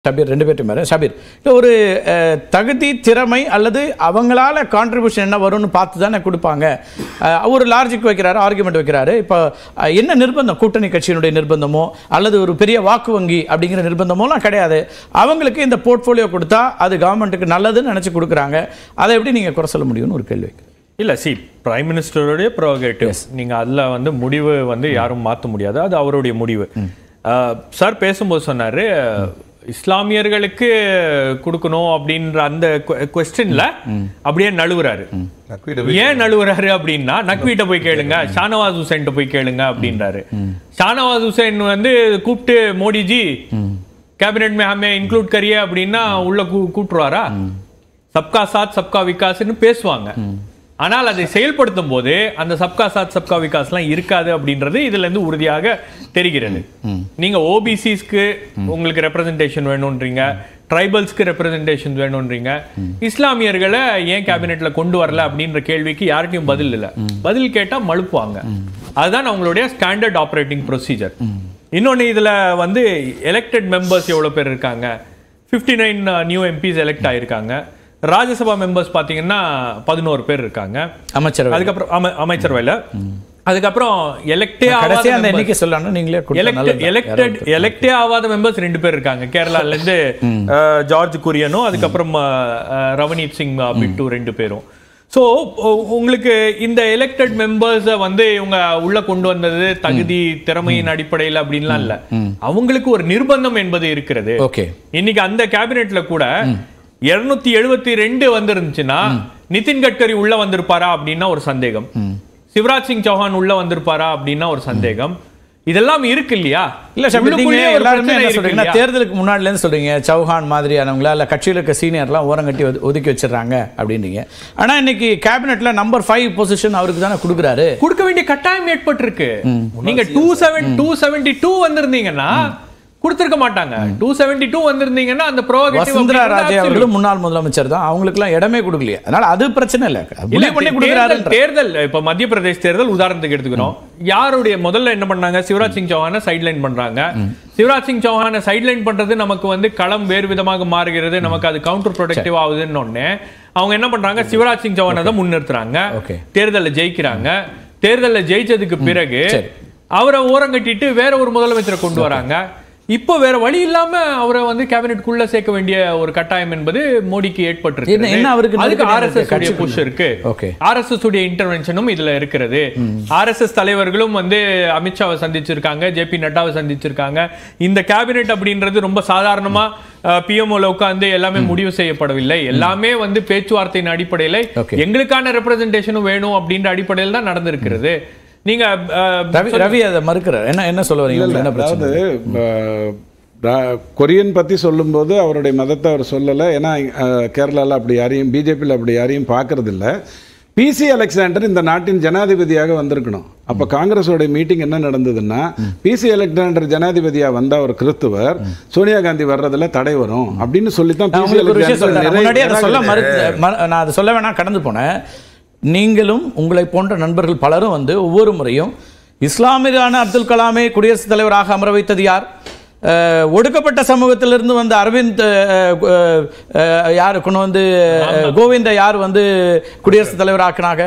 ஷபீர் ரெண்டு பேர்ட்டும் மேலே ஷபீர் இல்லை ஒரு அஹ், தகுதி திறமை அல்லது அவங்களால கான்ட்ரிபியூஷன் என்ன வரும்னு பார்த்து தானே கொடுப்பாங்க அஹ், ஒரு லாஜிக் வைக்கிறாரு ஆர்குமெண்ட் வைக்கிறாரு இப்போ அஹ், என்ன நிர்பந்தம் கூட்டணி கட்சியினுடைய நிர்பந்தமோ அல்லது ஒரு பெரிய வாக்கு வங்கி அப்படிங்கிற நிர்பந்தமோலாம் கிடையாது அவங்களுக்கு இந்த போர்ட்ஃபோலியோ கொடுத்தா அது கவர்மெண்ட்டுக்கு நல்லதுன்னு நினச்சி கொடுக்குறாங்க அதை எப்படி நீங்கள் குறை சொல்ல முடியும்னு ஒரு கேள்வி வைக்கிறேன். இல்ல சி பிரைம் மினிஸ்டருடைய ப்ரோகேட்டிவ் நீங்க அதுல வந்து முடிவு வந்து யாரும் மாத்த முடியாது அது அவருடைய முடிவு சார் பேசும்போது சொன்னாரு இஸ்லாமியர்களுக்கு கொடுக்கணும் அப்படின்ற அந்த கொஸ்டின்ல அப்படியே நழுவுறாரு ஏன் நழுவுறாரு அப்படின்னா நக்வீட்ட போய் கேளுங்க ஷானவாஸ் ஹுசைன் போய் கேளுங்க அப்படின்றாரு ஷானவாஸ் ஹுசைன் வந்து கூப்பிட்டு மோடிஜி கேபினெட் மே ஹமே இன்க்ளூட் கரியே அப்படின்னா உள்ள கூ- கூப்பிட்டுருவாரா சப்கா சாத் சப்கா விகாஸ்னு பேசுவாங்க ஆனால் அதை செயல்படுத்தும் போது அந்த சப்கா சாத் சப்கா விகாஸ்லாம் இருக்காது அப்படின்றது இதுல இருந்து உறுதியாக தெரிகிறது நீங்க ஓபிசிஸ்க்கு உங்களுக்கு ரெப்ரசன்டேஷன் வேணும்ன்றீங்க ட்ரைபல்ஸ்க்கு ரெப்ரசன்டேஷன் வேணும்ன்றீங்க இஸ்லாமியர்களை ஏன் கேபினெட்ல கொண்டு வரல அப்படின்ற கேள்விக்கு யார்கிட்டயும் பதில் இல்ல பதில் கேட்டா மழுப்புவாங்க அதுதான் அவங்களுடைய ஸ்டாண்டர்ட் ஆபரேட்டிங் ப்ரொசீஜர் இன்னொன்னு இதுல வந்து எலெக்டட் மெம்பர்ஸ் எவ்வளவு பேர் இருக்காங்க 59 நைன் நியூ எம்பிஸ் எலெக்ட் ஆயிருக்காங்க ராஜ்யசபா மெம்பர்ஸ் பாத்தீங்கன்னா பதினோரு பேர் இருக்காங்க அமைச்சரவை அதுக்கப்புறம் அம- அமைச்சரவையில அதுக்கப்புறம் எலெக்டே கடைசியாக அந்த எண்ணிக்கை சொல்லணும் நீங்களே கொடுத்தா நல்லது. எலெக்டட் எலெக்டே ஆகாத மெம்பர்ஸ் ரெண்டு பேர் இருக்காங்க கேரளால இருந்து அஹ், ஜார்ஜ் குரியனும் அதுக்கப்புறம் அஹ், அஹ், ரவனீத் சிங் அஹ், பிட்டு ரெண்டு பேரும் சோ உங்களுக்கு இந்த எலெக்டட் மெம்பர்ஸ வந்து இவங்க உள்ள கொண்டு வந்தது தகுதி திறமையின் அடிப்படையில் அப்படின்லாம் இல்ல அவங்களுக்கு ஒரு நிர்பந்தம் என்பது இருக்கிறது ஓகே இன்னைக்கு அந்த கேபினெட்ல கூட 272 எழுபத்தி ரெண்டு வந்திருந்துச்சுன்னா நிதின் கட்கரி உள்ள வந்திருப்பாரா அப்படின்னா ஒரு சந்தேகம் சிவராஜ் சிங் சௌஹான் உள்ள வந்திருப்பாரா அப்படின்னா ஒரு சந்தேகம் இதெல்லாம் இருக்கு இல்லையா இல்ல ஷபீர் நீங்க உள்ளுக்குள்ளேயே ஒரு எல்லாருமே பிரச்சனை என்ன இருக்கு சொல்றீங்கன்னா இல்லையா? தேர்தலுக்கு முன்னாடில இருந்து சொல்றீங்க சௌஹான் மாதிரியானவங்கள இல்ல கட்சியில இருக்க சீனியர்லாம் ஓரங்கட்டி ஒது- ஒதுக்கி வச்சிடுறாங்க அப்படின்றீங்க ஆனா இன்னைக்கு கேபினெட்ல நம்பர் ஃபைவ் பொசிஷன் அவருக்கு தானே கொடுக்குறாரு கொடுக்க வேண்டிய கட்டாயம் ஏற்பட்டிருக்கு நீங்க two seven two seventy two வந்திருந்தீங்க கொடுத்திருக்க மாட்டாங்க டூ செவன்டி டூ வந்திருந்தீங்கன்னா அந்த வசுந்தரா ராஜே ப்ரோகேட்டிவ் அவர்களும் முன்னாள் முதலமைச்சர் தான் அவங்களுக்குலாம் இடமே கொடுக்கலையே அதனால அது பிரச்சனை இல்ல முடிவு பண்ணி கொடுக்குறாரு தேர்தல் தேர்தல் இப்ப மத்திய பிரதேஷ் தேர்தல் உதாரணத்துக்கு எடுத்துக்கிறோம் யாருடைய முதல்ல என்ன பண்ணாங்க சிவராஜ் சிங் சௌஹானை சைட்லைன் பண்றாங்க சிவராஜ் சிங் சௌஹானை சைட்லைன் பண்றது நமக்கு வந்து களம் வேறு விதமாக மாறுகிறது நமக்கு அது கவுண்டர் ப்ரொடக்டிவ் ஆகுதுன்னு ஒண்ணு அவங்க என்ன பண்றாங்க சிவராஜ் சிங் சௌஹானை தான் முன்னிறுத்துறாங்க Okay. தேர்தல்ல ஜெயிக்கிறாங்க தேர்தல்ல ஜெயிச்சதுக்கு பிறகு சரி. அவரை ஓரங்கட்டிட்டு வேற ஒரு முதலமைச்சரை கொண்டு வராங்க இப்போ வேற வழி இல்லாம அவரை வந்து கேபினெட்குள்ள சேர்க்க வேண்டிய ஒரு கட்டாயம் என்பது மோடிக்கு ஏற்பட்டிருக்கு என்ன- என்ன அவருக்கு அதுக்கு நெருக்கடி ஆர்எஸ்எஸ் உடைய கட்சிக்குள்ள? புஷ் இருக்கு Okay. ஆர்எஸ்எஸ் உடைய இன்டர்வென்ஷனும் இதுல இருக்கிறது ஆர்எஸ்எஸ் தலைவர்களும் வந்து அமித்ஷாவை சந்திச்சிருக்காங்க ஜே பி நட்டாவை சந்திச்சிருக்காங்க இந்த கேபினெட் அப்படின்றது ரொம்ப சாதாரணமா பிஎம்ஓல உட்கார்ந்து எல்லாமே முடிவு செய்யப்படவில்லை எல்லாமே வந்து பேச்சுவார்த்தையின் அடிப்படையில Okay. எங்களுக்கான ரெப்ரசன்டேஷனும் வேணும் அப்படின்ற அடிப்படையில் தான் நடந்திருக்கிறது நீங்க அஹ், ரவி ரவி அதை மறுக்கிறார் என்ன என்ன சொல்ல வரீங்க உங்களுக்கு என்ன பிரச்சனை அதாவது அஹ், ரா- கொரியன் பற்றி சொல்லும்போது அவருடைய மதத்தை அவர் சொல்லலை ஏன்னா கேரளாவில் அப்படி யாரையும் பிஜேபியில் அப்படி யாரையும் பார்க்கறதில்ல பிசி அலெக்சாண்டர் இந்த நாட்டின் ஜனாதிபதியாக வந்திருக்கணும் அப்போ காங்கிரஸோட மீட்டிங் என்ன நடந்ததுன்னா பிசி அலெக்சாண்டர் ஜனாதிபதியாக வந்த ஒரு கிறிஸ்துவர் சோனியா காந்தி வர்றதுல தடை வரும் அப்படின்னு சொல்லி தான் நான் பிசி உங்களுக்கு ஒரு விஷயம் சொல்றேன் அலெக்சாண்டர் முன்னாடியே அதை சொல்ல நிறைய மறு மறு- நான் அதை சொல்ல வேணாம் கடந்து போனேன் நீங்களும் உங்களை போன்ற நண்பர்கள் பலரும் வந்து ஒவ்வொரு முறையும் இஸ்லாமியரான அப்துல் கலாமை குடியரசுத் தலைவராக அமர வைத்தது யார் அஹ், ஒடுக்கப்பட்ட சமூகத்திலிருந்து வந்த அரவிந்த் அஹ், அஹ், அஹ், யார் கொண்டு வந்து அஹ், கோவிந்த யார் வந்து குடியரசுத் தலைவர் ஆக்கினாங்க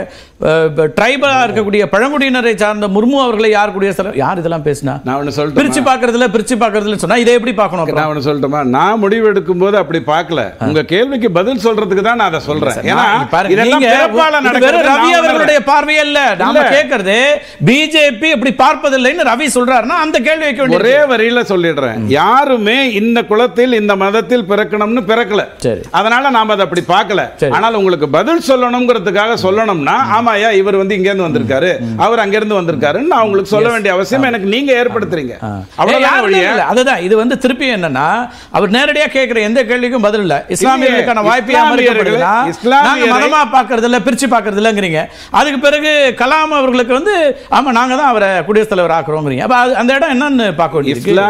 ட்ரைபலா இருக்கக்கூடிய பழங்குடியினரை சார்ந்த முர்மு அவர்களை யார் குடியரசுத் தலைவர் யார் இதெல்லாம் பேசினா நான் ஒன்று பிரிச்சு சொல்லிட்டு பார்க்கறதுல பிரிச்சு பார்க்கறதுல சொன்னா இதை எப்படி பார்க்கணும் அப்புறம்? நான் ஒன்று சொல்லட்டுமா நான் முடிவு எடுக்கும் போது அப்படி பார்க்கல உங்க கேள்விக்கு பதில் சொல்றதுக்கு தான் நான் அதை சொல்றேன் ஏன்னா நான் பாருங்க, இதெல்லாம் நீங்க பிறப்பால இது நடக்கிறது வெறும் ரவி நான் அவர்களுடைய பார்வை அல்ல நாம இல்ல. கேட்கறது பிஜேபி இப்படி பார்ப்பதில்லைன்னு ரவி சொல்றாருன்னா அந்த கேள்வி வைக்க வேண்டியது ஒரே வரியில சொல்லிடுறேன் யாருமே இந்த குலத்தில் இந்த மதத்தில் பிறக்கணும்னு பிறக்கல சரி. அதனால நாம அதை அப்படி பார்க்கல சரி. ஆனால் உங்களுக்கு பதில் சொல்லணுங்கிறதுக்காக சொல்லணும்னா ஆமாயா இவர் வந்து இங்க இருந்து வந்திருக்காரு அவர் அங்க இருந்து வந்திருக்காருன்னு நான் உங்களுக்கு சொல்ல வேண்டிய அவசியம் எனக்கு நீங்க ஏற்படுத்துறீங்க ஏய், அவ்வளவுதான் யாருமே ஒழிய இல்ல. அதுதான் இது வந்து திருப்பி என்னன்னா அவர் நேரடியா கேட்கிற எந்த கேள்விக்கும் பதில் இல்ல இஸ்லாமியர்களுக்கான வாய்ப்பு இஸ்லாமியர்கள், மறுக்கப்படுதுன்னா இஸ்லாமியரை- நாங்க மதமா பார்க்கறது இல்ல பிரிச்சு பார்க்கறது இல்லங்கிறீங்க அதுக்கு பிறகு கலாம் அவர்களுக்கு வந்து ஆமா நாங்க தான் அவரை குடியரசுத் தலைவர் ஆக்குறோங்கிறீங்க அப்ப அது- அந்த இடம் என்னன்னு பார்க்க வேண்டியிருக்கு இஸ்லாமியரை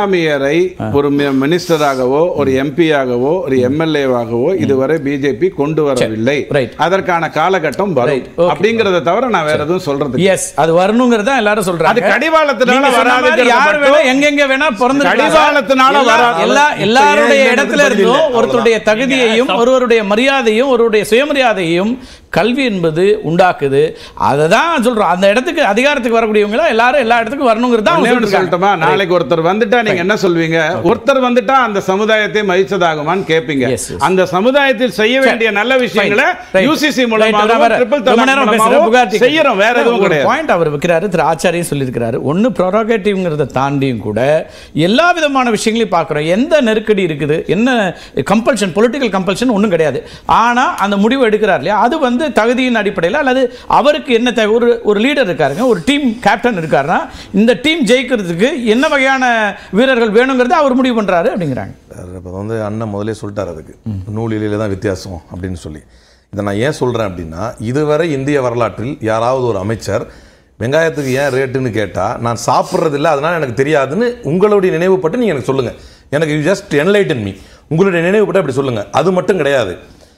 பெயரை ஒரு மி- மினிஸ்டராகவோ ஒரு எம்பியாகவோ ஒரு எம்எல்ஏவாகவோ இதுவரை பிஜேபி கொண்டு வரவில்லை Right. அதற்கான காலகட்டம் வரும் Right. Okay. அப்படிங்கறத தவிர நான் வேற எதுவும் சொல்றது எஸ் அது வரணுங்கிறது தான் எல்லாரும் சொல்றாங்க அது கடிவாளத்தினால நீங்க சொன்ன மாதிரி வராதுங்கிறத யார் மட்டும் வேணா எங்கெங்க வேணா பிறந்து கடிவாளத்தினால வராது. எல்லா எல்லாருடைய இப்ப ஏன் இடத்துல பதில் இருந்தும் இல்லை? ஒருத்தருடைய தகுதியையும் ஒருவருடைய மரியாதையும் ஒருவருடைய சுயமரியாதையும் கல்வி என்பது உண்டாக்குது அதை தான் சொல்றோம் அந்த இடத்துக்கு அதிகாரத்துக்கு வரக்கூடியவங்க எல்லாரும் எல்லா இடத்துக்கும் வரணுங்கிறது தான் அவங்க ஒண்ணே ஒண்ணு சொல்லிட்டு சொல்லட்டுமா இருக்காங்க. நாளைக்கு ஒருத்தர் வந்துட்டா நீங்க என்ன சொல்வீங்க ஒருத்தர் வந்துட்டா அந்த சமுதாயத்தை மதிச்சதாகுமான்னு கேட்பீங்க Yes, yes. அந்த சமுதாயத்தில் செய்ய வேண்டிய நல்ல விஷயங்களை Right. UCC Right. மூலமாக நான் வேற- ட்ரிபிள் ரொம்ப நேரம் பேசுறேன், புகார் செய்யறோம் வேற எதுவும் ஒரு கிடையாது பாயிண்ட் அவர் வைக்கிறாரு திரு ஆச்சாரியும் சொல்லியிருக்கிறாரு ஒன்று ப்ரொரோகேட்டிவ்ங்கிறத தாண்டியும் கூட எல்லா விதமான விஷயங்களையும் பார்க்குறோம் எந்த நெருக்கடி இருக்குது என்ன கம்பல்ஷன் பொலிட்டிக்கல் கம்பல்ஷன் ஒன்றும் கிடையாது ஆனால் அந்த முடிவு எடுக்கிறார் இல்லையா அது வந்து தகுதியின் அடிப்படையில் அல்லது அவருக்கு என்ன தேவை ஒரு ஒரு லீடர் இருக்காருங்க ஒரு டீம் கேப்டன் இருக்காருன்னா இந்த டீம் ஜெயிக்கிறதுக்கு என்ன வகையான வீரர்கள் வேணுங்கிறத அவர் முடிவு பண்ணுறாரு அப்படிங்கிறாங்க இப்போ வந்து அண்ணன் முதலே சொல்லிட்டார் அதுக்கு நூலிலே தான் வித்தியாசம் அப்படின்னு சொல்லி இதை நான் ஏன் சொல்கிறேன் அப்படின்னா இதுவரை இந்திய வரலாற்றில் யாராவது ஒரு அமைச்சர் வெங்காயத்துக்கு ஏன் ரேட்டுன்னு கேட்டால் நான் சாப்பிட்றது இல்லை அதனால் எனக்கு தெரியாதுன்னு உங்களுடைய நினைவுப்பட்டு நீங்கள் எனக்கு சொல்லுங்கள் எனக்கு ஜஸ்ட் என்லைட்டன் மீ உங்களுடைய நினைவுப்பட்டு அப்படி சொல்லுங்கள் அது மட்டும் கிடையாது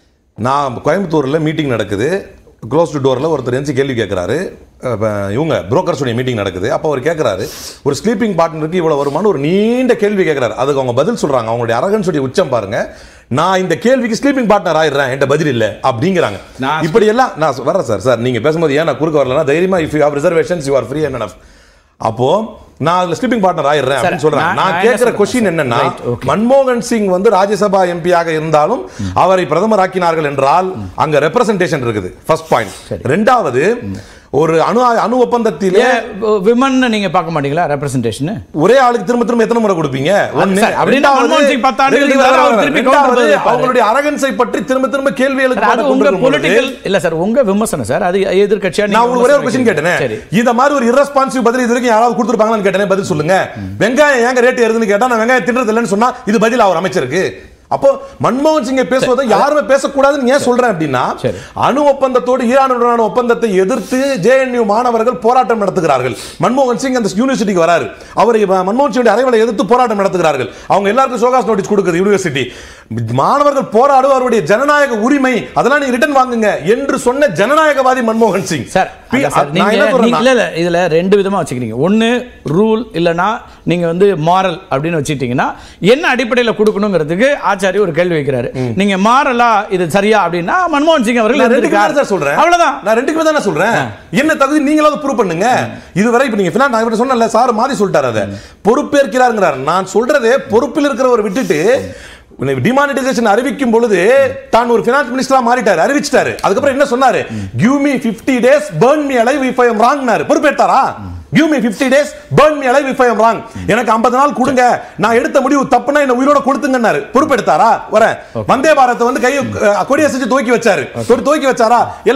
நான் கோயம்புத்தூரில் மீட்டிங் நடக்குது க்ளோஸ் டோரில் ஒருத்தர் எந்திச்சு கேள்வி கேட்குறாரு இவங்க புரோக்கர்ஸுடைய மீட்டிங் நடக்குது அப்போ அவர் கேட்குறாரு ஒரு ஸ்லீப்பிங் பார்ட்னருக்கு இவ்வளோ வருமானு ஒரு நீண்ட கேள்வி கேட்குறாரு அதுக்கு அவங்க பதில் சொல்கிறாங்க அவங்களுடைய அரகன்ஸுடைய உச்சம் பாருங்க நான் இந்த கேள்விக்கு ஸ்லீப்பிங் பார்ட்னர் ஆயிடுறேன் என்கிட்ட பதில் இல்லை அப்படிங்கிறாங்க நான் இப்படி எல்லாம் நான் வரேன் சார் சார் நீங்கள் பேசும்போது ஏன் நான் குறுக்க வரலன்னா தைரியமா if you have reservations you are free and enough அப்போ நான் அதுல ஸ்லீப்பிங் பார்ட்னர் ஆயிடுறேன் அப்படின்னு சொல்றேன் நான்- நான் நான் கேட்கிற என்ன கொஸ்டின் சொல்றேன்? என்னன்னா Right, okay. மன்மோகன் சிங் வந்து ராஜ்யசபா எம்பியாக இருந்தாலும் அவரை பிரதமர் ஆக்கினார்கள் என்றால் அங்க ரெப்ரசன்டேஷன் இருக்குது ஃபர்ஸ்ட் பாயிண்ட் ரெண்டாவது ஒரு அணு அணு ஒப்பந்தத்திலே விமன் நீங்க பார்க்க மாட்டீங்களா ரெப்ரசன்டேஷன் ஒரே ஆளுக்கு திரும்ப திரும்ப எத்தனை முறை கொடுப்பீங்க ஒண்ணு. சார், அப்படின்னா ரெண்டாவது, மன்மோகன் சிங் பத்து ஆண்டுகளுக்கு ரெண்டு மேல அவர் வர- திருப்பி ரெண்டாவது, கவுண்டர் பதில் அவங்களுடைய அரகன்ஸை பற்றி திரும்ப திரும்ப கேள்விகளுக்கு அது பதில் உங்க கொண்டிருக்கும் பொழுது, பொலிட்டிக்கல் இல்ல சார் உங்க விமர்சனம் சார் அது எதிர்க்கட்சியா நான் உங்களுக்கு ஒரே ஒரு கொஸ்டின் கேட்டேன் சரி இந்த மாதிரி ஒரு இரஸ்பான்சிவ் பதில் இது வரைக்கும் யாராவது கொடுத்துருப்பாங்களான்னு கேட்டேன் பதில் சொல்லுங்க வெங்காயம் ஏங்க ரேட் ஏறுதுன்னு கேட்டா நான் வெங்காயம் தின்றது இல்லைன்னு சொன்னா இது பதில் அவர் அமைச்சருக்கு அப்போ மன்மோகன் சிங்கை பேசுவதை யாருமே பேசக்கூடாதுன்னு ஏன் சொல்றேன் அப்படின்னா சரி. அணு ஒப்பந்தத்தோடு ஈரானுடனான ஒப்பந்தத்தை எதிர்த்து ஜேஎன்யூ மாணவர்கள் போராட்டம் நடத்துகிறார்கள் மன்மோகன் சிங் அந்த யூனிவர்சிட்டிக்கு வராரு அவர் இப்ப மன்மோகன் சிங் அறைவலை எதிர்த்து போராட்டம் நடத்துகிறார்கள் அவங்க எல்லாருக்கும் சோகாஸ் நோட்டீஸ் கொடுக்குது யூனிவர்சிட்டி மாணவர்கள் போராடும் அவருடைய ஜனநாயக உரிமை அதெல்லாம் நீங்க ரிட்டர்ன் வாங்குங்க என்று சொன்ன ஜனநாயகவாதி மன்மோகன் சிங் சார் பி- அதான் சார், நான் நீங்க என்ன நீங்க- சொல்றேன்னா- இல்ல இல்ல இதுல ரெண்டு விதமா வச்சுக்கிறீங்க ஒண்ணு ரூல் இல்லனா நீங்க வந்து மாரல் அப்படின்னு வச்சுட்டீங்கன்னா என்ன அடிப்படையில கொடுக்கணுங்கிறதுக்கு ஆச்சாரி ஒரு கேள்வி வைக்கிறாரு நீங்க மாரலா இது சரியா அப்படின்னா மன்மோகன் சிங் அவர்கள் நான் ரெண்டுக்குமே இருந்திருக்கார். தான் சொல்றேன் அவ்வளவுதான் நான் ரெண்டுக்குமே தான் சொல்றேன் என்ன தகுதி நீங்களாவது ப்ரூவ் பண்ணுங்க இதுவரை இப்ப நீங்க finance- நான் இப்ப சொன்னேன்ல சார் மாறி சொல்லிட்டாரு அதை பொறுப்பேற்கிறாருங்கிறார் நான் சொல்றதே பொறுப்பில் இருக்கிறவர் விட்டுட்டு டிமானிட்டைசேஷன் அறிவிக்கும் பொழுது தான் ஒரு ஃபினான்ஸ் மினிஸ்டரா மாறிட்டாரு அறிவிச்சிட்டாரு அதுக்கப்புறம் என்ன சொன்னாரு give me 50 days burn me alive if i am wrong பொறுப்பேற்றாரா give me 50 days burn me alive if i am wrong எனக்கு 50 நாள் கொடுங்க நான் எடுத்த முடிவு தப்புனா என்ன உயிரோட கொடுத்துங்கன்னாரு பொறுப்பெடுத்தாரா வரேன் வந்தே பாரத்தை வந்து கை கொடியை செஞ்சு துவக்கி வச்சாரு துவக்கி வச்சாரா